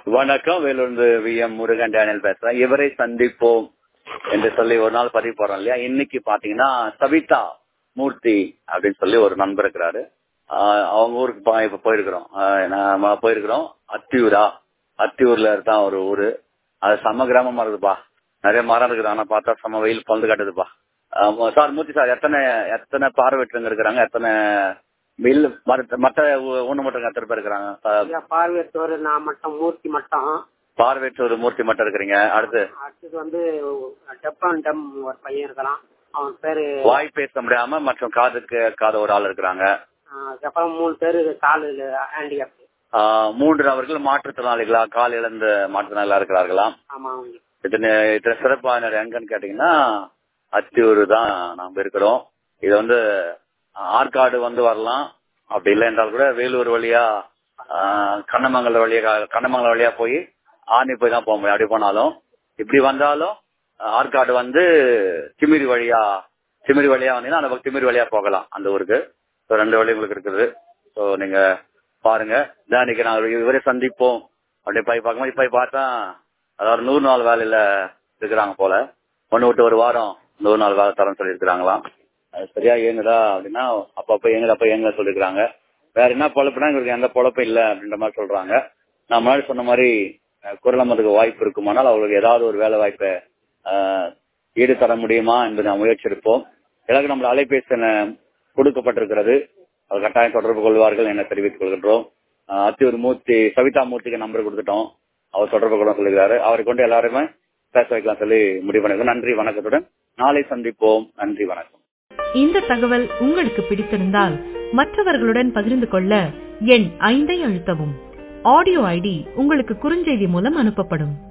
வணக்கம் வேலூர்ந்து V M Murugan Daniel பேசுறேன் இவரை சந்திப்போம் என்று சொல்லி ஒரு நாள் பதிவு போறோம் இல்லையா இன்னைக்கு பாத்தீங்கன்னா சவிதா மூர்த்தி அப்படின்னு சொல்லி ஒரு நண்பர் இருக்கிறாரு ஆஹ் அவங்க ஊருக்கு பா- இப்ப போயிருக்கிறோம் ஆஹ் நாம போயிருக்கிறோம் அத்தியூரா அத்தியூர்ல தான் ஒரு ஊரு அது சம கிராமமா இருக்குதுப்பா நிறைய மரம் இருக்குது ஆனா பார்த்தா சம வெயில் பழுது காட்டுதுப்பா ஆமா, சார் மூர்த்தி சார் எத்தனை எத்தனை பார்வையற்றவங்க இருக்கிறாங்க எத்தனை மில் மற்ற மற்ற ஊ- ஊனமுற்றவங்க எத்தனை பேர் இருக்கிறாங்க ஆஹ் ஐயா, பார்வையற்றோர் நான் மட்டும் மூர்த்தி மட்டும் பார்வையற்ற ஒரு மூர்த்தி மட்டும் இருக்கிறீங்க அடுத்து அடுத்தது வந்து டெப்பன் டம் ஒரு பையன் இருக்கிறான் அவன் பேரு வாய் பேச முடியாம மற்றும் காதுக்கு காத ஒரு ஆள் இருக்கிறாங்க ஆ, அதுக்கப்புறம் மூணு பேரு காலு ஹேண்டிகேப் ஆஹ் மூன்று நபர்கள் மாற்றுத்திறனாளிகளா கால் இழந்த மாற்றுத்திறனாளிகளா இருக்கிறார்களாம் ஆமா அவங்க இத்தனை இத்தனை சிறப்பான எங்கன்னு கேட்டீங்கன்னா அத்தியூர் தான் நாம இருக்கிறோம் இது வந்து ஆற்காடு வந்து வரலாம் அப்படி இல்லை என்றால் கூட வேலூர் வழியா ஆஹ் கண்ணமங்கல வழியா கண்ணமங்கலம் வழியா போய் ஆர்னி போய் தான் போக முடியும் அப்படி போனாலும் இப்படி வந்தாலும் ஆற்காடு வந்து திமிரி வழியா திமிரி வழியா வந்தீங்கன்னா அந்த பக்கம் திமிரி வழியா போகலாம் அந்த ஊருக்கு So, ரெண்டு வழி உங்களுக்கு இருக்குது ஸோ நீங்க பாருங்க இதான் இன்னைக்கு நான் இவரை சந்திப்போம் அப்படி போய் பார்க்கும்போது போய் பார்த்தா அதாவது நூறு நாள் வேலையில இருக்கிறாங்க போல ஒண்ணு விட்டு ஒரு வாரம் நூறு நாள் வேலை தரேன்னு சொல்லியிருக்கிறாங்களாம் அது சரியா இயங்குதா அப்படின்னா அப்பப்ப இயங்குது அப்ப இயங்க சொல்லிருக்காங்க வேற என்ன பொழப்புனா எங்களுக்கு எந்த பொழப்பும் இல்ல அப்படின்ற மாதிரி சொல்றாங்க நான் முன்னாடி சொன்ன மாதிரி அஹ், குரலமதுக்கு வாய்ப்பு இருக்குமானால் அவங்களுக்கு ஏதாவது ஒரு வேலை வாய்ப்பை அஹ், ஈடு தர முடியுமா என்பதை நான் முயற்சி எடுப்போம் எனக்கு நம்மள அலைபேசி எண் கொடுக்கப்பட்டிருக்கிறது அது கட்டாயம் தொடர்பு கொள்வார்கள் என தெரிவித்துக் கொள்கின்றோம் அஹ், அத்தியூர் மூர்த்தி சவிதா மூர்த்திக்கு நம்பர் கொடுத்துட்டோம் அவர் தொடர்பு கொள்ள சொல்லுகிறாரு அவரை கொண்டு எல்லாருமே பேச வைக்கலாம் சொல்லி முடிவு பண்ணிருக்கோம் நன்றி வணக்கத்துடன் நாளை சந்திப்போம் நன்றி வணக்கம் இந்த தகவல் உங்களுக்கு பிடித்திருந்தால் மற்றவர்களுடன் பகிர்ந்து கொள்ள எண் ஐந்தை அழுத்தவும் ஆடியோ ஐடி உங்களுக்கு குறுஞ்செய்தி மூலம் அனுப்பப்படும்